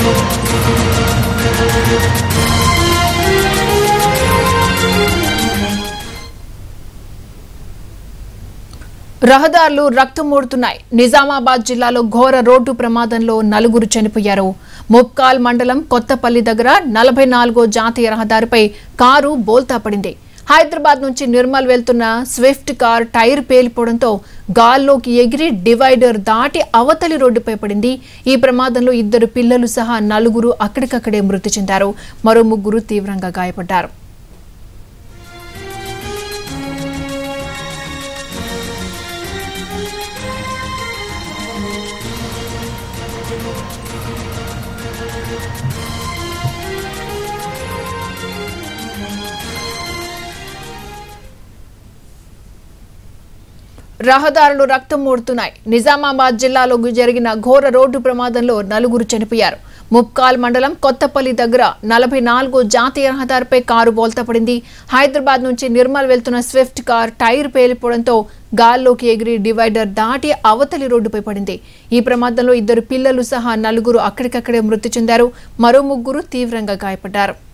రహదారులు రక్తమూడుతున్నాయి నిజామాబాద్ జిల్లాలో ఘోర రోడ్డు ప్రమాదంలో నలుగురు చనిపోయారు ముప్కాల్ మండలం కొత్తపల్లి దగ్గర నలభై నాలుగో జాతీయ రహదారిపై కారు బోల్తా పడింది హైదరాబాద్ నుంచి నిర్మల్ వెళ్తున్న స్విఫ్ట్ కార్ టైర్ పేలిపోవడంతో గాల్లోకి ఎగిరి డివైడర్ దాటి అవతలి రోడ్డుపై పడింది ఈ ప్రమాదంలో ఇద్దరు పిల్లలు సహా నలుగురు అక్కడికక్కడే మృతి చెందారు మరో ముగ్గురు తీవ్రంగా గాయపడ్డారు రహదారులు రక్తం మూడుతున్నాయి నిజామాబాద్ జిల్లాలో జరిగిన ఘోర రోడ్డు ప్రమాదంలో నలుగురు చనిపోయారు ముప్కాల్ మండలం కొత్తపల్లి దగ్గర నలభై నాలుగో జాతీయ రహదారిపై కారు బోల్తపడింది హైదరాబాద్ నుంచి నిర్మల్ వెళ్తున్న స్విఫ్ట్ కార్ టైర్ పేలిపోవడంతో గాల్లోకి ఎగిరి డివైడర్ దాటి అవతలి రోడ్డుపై పడింది ఈ ప్రమాదంలో ఇద్దరు పిల్లలు సహా నలుగురు అక్కడికక్కడే మృతి చెందారు మరో ముగ్గురు తీవ్రంగా గాయపడ్డారు